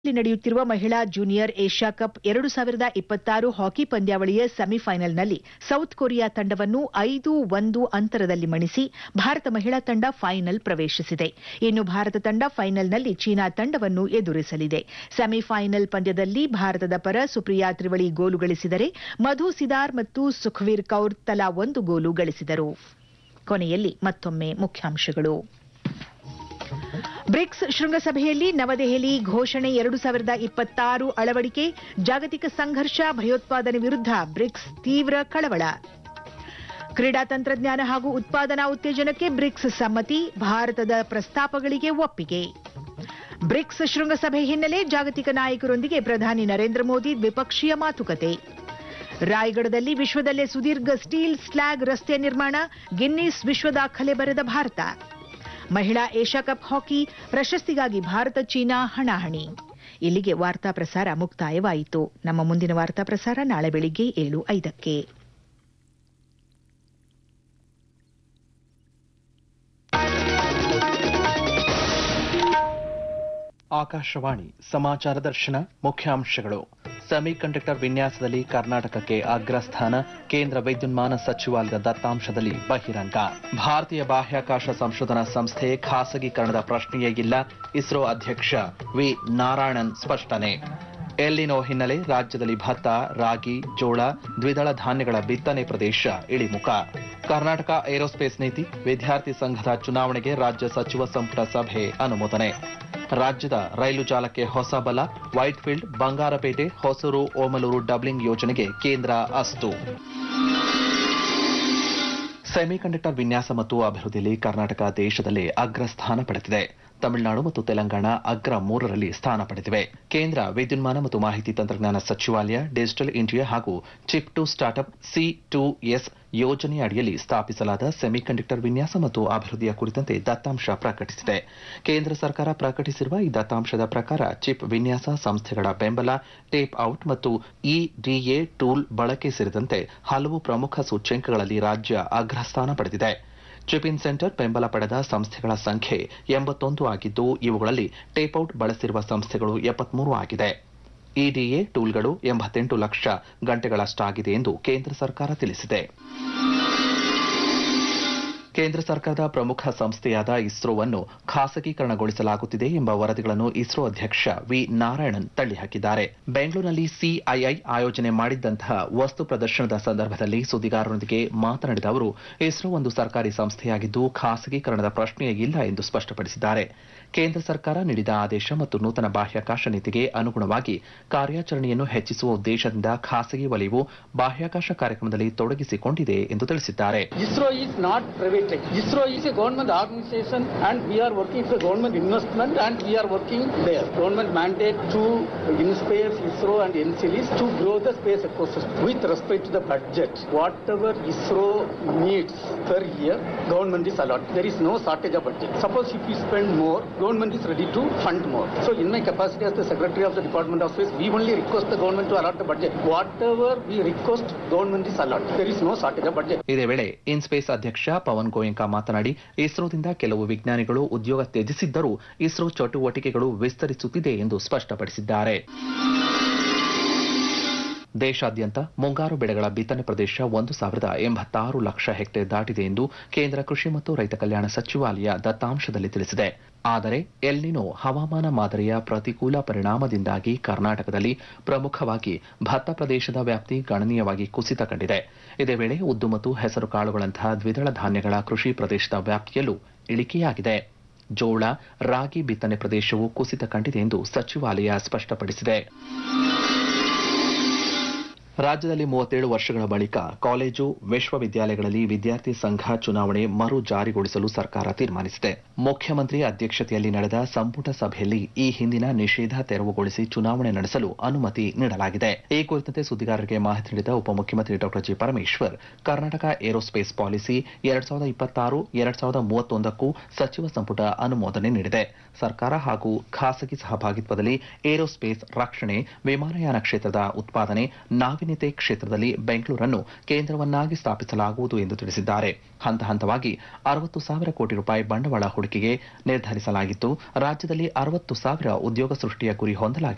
ಯಲ್ಲಿ ನಡೆಯುತ್ತಿರುವ ಮಹಿಳಾ ಜೂನಿಯರ್ ಏಷ್ಯಾ ಕಪ್ ಎರಡು ಸಾವಿರದ ಇಪ್ಪತ್ತಾರು ಹಾಕಿ ಪಂದ್ಯಾವಳಿಯ ಸೆಮಿಫೈನಲ್ನಲ್ಲಿ ಸೌತ್ ಕೊರಿಯಾ ತಂಡವನ್ನು ಐದು ಒಂದು ಅಂತರದಲ್ಲಿ ಮಣಿಸಿ ಭಾರತ ಮಹಿಳಾ ತಂಡ ಫೈನಲ್ ಪ್ರವೇಶಿಸಿದೆ ಇನ್ನು ಭಾರತ ತಂಡ ಫೈನಲ್ನಲ್ಲಿ ಚೀನಾ ತಂಡವನ್ನು ಎದುರಿಸಲಿದೆ ಸೆಮಿಫೈನಲ್ ಪಂದ್ಯದಲ್ಲಿ ಭಾರತದ ಪರ ಸುಪ್ರಿಯಾ ತ್ರಿವಳಿ ಗೋಲು ಗಳಿಸಿದರೆ ಮಧು ಸಿದಾರ್ ಮತ್ತು ಸುಖವೀರ್ ಕೌರ್ ತಲಾ ಒಂದು ಗೋಲು ಗಳಿಸಿದರು ಕೊನೆಯಲ್ಲಿ ಮತ್ತೊಮ್ಮೆ ಮುಖ್ಯಾಂಶಗಳು ಬ್ರಿಕ್ಸ್ ಶೃಂಗಸಭೆಯಲ್ಲಿ ನವದೆಹಲಿ ಘೋಷಣೆ ಎರಡು ಸಾವಿರದ ಇಪ್ಪತ್ತಾರು ಅಳವಡಿಕೆ ಜಾಗತಿಕ ಸಂಘರ್ಷ ಭಯೋತ್ಪಾದನೆ ವಿರುದ್ಧ ಬ್ರಿಕ್ಸ್ ತೀವ್ರ ಕಳವಳ ಕ್ರೀಡಾ ತಂತ್ರಜ್ಞಾನ ಹಾಗೂ ಉತ್ಪಾದನಾ ಉತ್ತೇಜನಕ್ಕೆ ಬ್ರಿಕ್ಸ್ ಸಮ್ಮತಿ ಭಾರತದ ಪ್ರಸ್ತಾಪಗಳಿಗೆ ಒಪ್ಪಿಗೆ ಬ್ರಿಕ್ಸ್ ಶೃಂಗಸಭೆ ಹಿನ್ನೆಲೆ ಜಾಗತಿಕ ನಾಯಕರೊಂದಿಗೆ ಪ್ರಧಾನಿ ನರೇಂದ್ರ ಮೋದಿ ದ್ವಿಪಕ್ಷೀಯ ಮಾತುಕತೆ ರಾಯಗಢದಲ್ಲಿ ವಿಶ್ವದಲ್ಲೇ ಸುದೀರ್ಘ ಸ್ಟೀಲ್ ಸ್ಲ್ಯಾಗ್ ರಸ್ತೆ ನಿರ್ಮಾಣ ಗಿನ್ನಿಸ್ ವಿಶ್ವ ದಾಖಲೆ ಬರೆದ ಭಾರತ ಮಹಿಳಾ ಏಷ್ಯಾ ಕಪ್ ಹಾಕಿ ಪ್ರಶಸ್ತಿಗಾಗಿ ಭಾರತ ಚೀನಾ ಹಣಾಹಣಿ ಇಲ್ಲಿಗೆ ವಾರ್ತಾ ಪ್ರಸಾರ ಮುಕ್ತಾಯವಾಯಿತು ನಮ್ಮ ಮುಂದಿನ ವಾರ್ತಾ ಪ್ರಸಾರ ನಾಳೆ ಬೆಳಿಗ್ಗೆ ಏಳು ಐದಕ್ಕೆ ಆಕಾಶವಾಣಿ ಸಮಾಚಾರ ದರ್ಶನ ಮುಖ್ಯಾಂಶಗಳು ಸೆಮಿಕಂಡಕ್ಟರ್ ವಿನ್ಯಾಸದಲ್ಲಿ ಕರ್ನಾಟಕಕ್ಕೆ ಅಗ್ರಸ್ಥಾನ ಕೇಂದ್ರ ವಿದ್ಯುನ್ಮಾನ ಸಚಿವಾಲಯದ ದತ್ತಾಂಶದಲ್ಲಿ ಬಹಿರಂಗ ಭಾರತೀಯ ಬಾಹ್ಯಾಕಾಶ ಸಂಶೋಧನಾ ಸಂಸ್ಥೆ ಖಾಸಗೀಕರಣದ ಪ್ರಶ್ನೆಯೇ ಇಲ್ಲ ಇಸ್ರೋ ಅಧ್ಯಕ್ಷ ವಿ ನಾರಾಯಣನ್ ಸ್ಪಷ್ಟನೆ ಎಲ್ಲಿನೋ ಹಿನ್ನೆಲೆ ರಾಜ್ಯದಲ್ಲಿ ಭತ್ತ ರಾಗಿ ಜೋಳ ದ್ವಿದಳ ಧಾನ್ಯಗಳ ಬಿತ್ತನೆ ಪ್ರದೇಶ ಇಳಿಮುಖ ಕರ್ನಾಟಕ ಏರೋಸ್ಪೇಸ್ ನೀತಿ ವಿದ್ಯಾರ್ಥಿ ಸಂಘದ ಚುನಾವಣೆಗೆ ರಾಜ್ಯ ಸಚಿವ ಸಂಪುಟ ಸಭೆ ಅನುಮೋದನೆ ರಾಜ್ಯದ ರೈಲು ಜಾಲಕ್ಕೆ ಹೊಸ ಬಲ ವೈಟ್ಫೀಲ್ಡ್ ಬಂಗಾರಪೇಟೆ ಹೊಸೂರು ಓಮಲೂರು ಡಬ್ಲಿಂಗ್ ಯೋಜನೆಗೆ ಕೇಂದ್ರ ಅಸ್ತು ಸೆಮಿಕಂಡಕ್ಟರ್ ವಿನ್ಯಾಸ ಮತ್ತು ಅಭಿವೃದ್ಧಿಯಲ್ಲಿ ಕರ್ನಾಟಕ ದೇಶದಲ್ಲೇ ಅಗ್ರಸ್ಥಾನ ಪಡೆದಿದೆ ತಮಿಳುನಾಡು ಮತ್ತು ತೆಲಂಗಾಣ ಅಗ್ರ ಮೂರರಲ್ಲಿ ಸ್ಥಾನ ಪಡೆದಿವೆ ಕೇಂದ್ರ ವಿದ್ಯುನ್ಮಾನ ಮತ್ತು ಮಾಹಿತಿ ತಂತ್ರಜ್ಞಾನ ಸಚಿವಾಲಯ ಡಿಜಿಟಲ್ ಇಂಡಿಯಾ ಹಾಗೂ chip to startup C two S ಯೋಜನೆಯ ಅಡಿಯಲ್ಲಿ ಸ್ಥಾಪಿಸಲಾದ ಸೆಮಿಕಂಡಕ್ಟರ್ ವಿನ್ಯಾಸ ಮತ್ತು ಅಭಿವೃದ್ಧಿಯ ಕುರಿತಂತೆ ದತ್ತಾಂಶ ಪ್ರಕಟಿಸಿದೆ ಕೇಂದ್ರ ಸರ್ಕಾರ ಪ್ರಕಟಿಸಿರುವ ಈ ದತ್ತಾಂಶದ ಪ್ರಕಾರ ಚಿಪ್ ವಿನ್ಯಾಸ ಸಂಸ್ಥೆಗಳ ಬೆಂಬಲ ಟೇಪ್ ಔಟ್ ಮತ್ತು ಇಡಿಎ ಟೂಲ್ ಬಳಕೆ ಸೇರಿದಂತೆ ಹಲವು ಪ್ರಮುಖ ಸೂಚ್ಯಂಕಗಳಲ್ಲಿ ರಾಜ್ಯ ಅಗ್ರಸ್ಥಾನ ಪಡೆದಿದೆ ಚಿಪ್ ಇನ್ ಸೆಂಟರ್ ಬೆಂಬಲ ಪಡೆದ ಸಂಸ್ಥೆಗಳ ಸಂಖ್ಯೆ ಎಂಬತ್ತೊಂದು ಆಗಿದ್ದು ಇವುಗಳಲ್ಲಿ ಟೇಪ್ಔಟ್ ಬಳಸಿರುವ ಸಂಸ್ಥೆಗಳು ಎಪ್ಪತ್ಮೂರು ಆಗಿದೆ ಇಡಿಎ ಟೂಲ್ಗಳು ಎಂಬತ್ತೆಂಟು ಲಕ್ಷ ಗಂಟೆಗಳಷ್ಟಾಗಿದೆ ಎಂದು ಕೇಂದ್ರ ಸರ್ಕಾರ ತಿಳಿಸಿದೆ ಕೇಂದ್ರ ಸರ್ಕಾರದ ಪ್ರಮುಖ ಸಂಸ್ಥೆಯಾದ ಇಸ್ರೋವನ್ನು ಖಾಸಗೀಕರಣಗೊಳಿಸಲಾಗುತ್ತಿದೆ ಎಂಬ ವರದಿಗಳನ್ನು ಇಸ್ರೋ ಅಧ್ಯಕ್ಷ ವಿ ನಾರಾಯಣನ್ ತಳ್ಳಿಹಾಕಿದ್ದಾರೆ ಬೆಂಗಳೂರಿನಲ್ಲಿ ಸಿಐಐ ಆಯೋಜನೆ ಮಾಡಿದ್ದಂತಹ ವಸ್ತು ಪ್ರದರ್ಶನದ ಸಂದರ್ಭದಲ್ಲಿ ಸುದ್ದಿಗಾರರೊಂದಿಗೆ ಮಾತನಾಡಿದ ಅವರು ಇಸ್ರೋ ಒಂದು ಸರ್ಕಾರಿ ಸಂಸ್ಥೆಯಾಗಿದ್ದು ಖಾಸಗೀಕರಣದ ಪ್ರಶ್ನೆಯೇ ಇಲ್ಲ ಎಂದು ಸ್ಪಷ್ಟಪಡಿಸಿದ್ದಾರೆ ಕೇಂದ್ರ ಸರ್ಕಾರ ನೀಡಿದ ಆದೇಶ ಮತ್ತು ನೂತನ ಬಾಹ್ಯಾಕಾಶ ನೀತಿಗೆ ಅನುಗುಣವಾಗಿ ಕಾರ್ಯಾಚರಣೆಯನ್ನು ಹೆಚ್ಚಿಸುವ ಉದ್ದೇಶದಿಂದ ಖಾಸಗಿ ವಲಯವು ಬಾಹ್ಯಾಕಾಶ ಕಾರ್ಯಕ್ರಮದಲ್ಲಿ ತೊಡಗಿಸಿಕೊಂಡಿದೆ ಎಂದು ತಿಳಿಸಿದ್ದಾರೆ ISRO is not private. ISRO is a government organization and we are working for government investment and we are working there. Government mandate to InSpace, ISRO and NCLs to grow the space ecosystem with respect to the budget. Whatever ISRO needs per year, government is allotted. There is no shortage of budget. Suppose if we spend more, government is ready to fund more. So in my capacity as the Secretary of the Department of Space, we only request the government to allot the budget. Whatever we request, government is allotted. There is no shortage of budget. ಇದೇ ವೇಳೆ IN-SPACe ಅಧ್ಯಕ್ಷ ಪವನ್ ಗೋಯಂಕಾ ಮಾತನಾಡಿ ಇಸ್ರೋದಿಂದ ಕೆಲವು ವಿಜ್ಞಾನಿಗಳು ಉದ್ಯೋಗ ತ್ಯಜಿಸಿದ್ದರೂ ಇಸ್ರೋ ಚಟುವಟಿಕೆಗಳು ವಿಸ್ತರಿಸುತ್ತಿದೆ ಎಂದು ಸ್ಪಷ್ಟಪಡಿಸಿದ್ದಾರೆ ದೇಶಾದ್ಯಂತ ಮುಂಗಾರು ಬೆಳೆಗಳ ಬಿತ್ತನೆ ಪ್ರದೇಶ ಒಂದು ಸಾವಿರದ ಎಂಬತ್ತಾರು ಲಕ್ಷ ಹೆಕ್ಟೇರ್ ದಾಟಿದೆ ಎಂದು ಕೇಂದ್ರ ಕೃಷಿ ಮತ್ತು ರೈತ ಕಲ್ಯಾಣ ಸಚಿವಾಲಯ ದತ್ತಾಂಶದಲ್ಲಿ ತಿಳಿಸಿದೆ ಆದರೆ ಎಲ್ನಿನೋ ಹವಾಮಾನ ಮಾದರಿಯ ಪ್ರತಿಕೂಲ ಪರಿಣಾಮದಿಂದಾಗಿ ಕರ್ನಾಟಕದಲ್ಲಿ ಪ್ರಮುಖವಾಗಿ ಭತ್ತ ಪ್ರದೇಶದ ವ್ಯಾಪ್ತಿ ಗಣನೀಯವಾಗಿ ಕುಸಿತ ಕಂಡಿದೆ ಇದೇ ವೇಳೆ ಉದ್ದು ಮತ್ತು ಹೆಸರು ಕಾಳುಗಳಂತಹ ದ್ವಿದಳ ಧಾನ್ಯಗಳ ಕೃಷಿ ಪ್ರದೇಶದ ವ್ಯಾಪ್ತಿಯಲ್ಲೂ ಇಳಿಕೆಯಾಗಿದೆ ಜೋಳ ರಾಗಿ ಬಿತ್ತನೆ ಪ್ರದೇಶವು ಕುಸಿತ ಕಂಡಿದೆ ಎಂದು ಸಚಿವಾಲಯ ಸ್ಪಷ್ಟಪಡಿಸಿದೆ ರಾಜ್ಯದಲ್ಲಿ ಮೂವತ್ತೇಳು ವರ್ಷಗಳ ಬಳಿಕ ಕಾಲೇಜು ವಿಶ್ವವಿದ್ಯಾಲಯಗಳಲ್ಲಿ ವಿದ್ಯಾರ್ಥಿ ಸಂಘ ಚುನಾವಣೆ ಮರು ಜಾರಿಗೊಳಿಸಲು ಸರ್ಕಾರ ತೀರ್ಮಾನಿಸಿದೆ ಮುಖ್ಯಮಂತ್ರಿ ಅಧ್ಯಕ್ಷತೆಯಲ್ಲಿ ನಡೆದ ಸಂಪುಟ ಸಭೆಯಲ್ಲಿ ಈ ಹಿಂದಿನ ನಿಷೇಧ ತೆರವುಗೊಳಿಸಿ ಚುನಾವಣೆ ನಡೆಸಲು ಅನುಮತಿ ನೀಡಲಾಗಿದೆ ಈ ಕುರಿತಂತೆ ಸುದ್ದಿಗಾರರಿಗೆ ಮಾಹಿತಿ ನೀಡಿದ ಉಪಮುಖ್ಯಮಂತ್ರಿ Dr G Parameshwar Karnataka aerospace policy ಎರಡ್ ಸಾವಿರದ ಇಪ್ಪತ್ತಾರು ಎರಡ್ ಸಾವಿರದ ಮೂವತ್ತೊಂದಕ್ಕೂ ಸಚಿವ ಸಂಪುಟ ಅನುಮೋದನೆ ನೀಡಿದೆ ಸರ್ಕಾರ ಹಾಗೂ ಖಾಸಗಿ ಸಹಭಾಗಿತ್ವದಲ್ಲಿ ಏರೋಸ್ಪೇಸ್ ರಕ್ಷಣೆ ವಿಮಾನಯಾನ ಕ್ಷೇತ್ರದ ಉತ್ಪಾದನೆ ನಾವೀನ್ಯತೆ ಕ್ಷೇತ್ರದಲ್ಲಿ ಬೆಂಗಳೂರನ್ನು ಕೇಂದ್ರವನ್ನಾಗಿ ಸ್ಥಾಪಿಸಲಾಗುವುದು ಎಂದು ತಿಳಿಸಿದ್ದಾರೆ ಹಂತ ಹಂತವಾಗಿ ಅರವತ್ತು ಸಾವಿರ ಕೋಟಿ ರೂಪಾಯಿ ಬಂಡವಾಳ ಹೂಡಿಕೆಗೆ ನಿರ್ಧರಿಸಲಾಗಿತ್ತು ರಾಜ್ಯದಲ್ಲಿ ಅರವತ್ತು ಸಾವಿರ ಉದ್ಯೋಗ ಸೃಷ್ಟಿಯ ಗುರಿ ಹೊಂದಲಾಗಿದೆ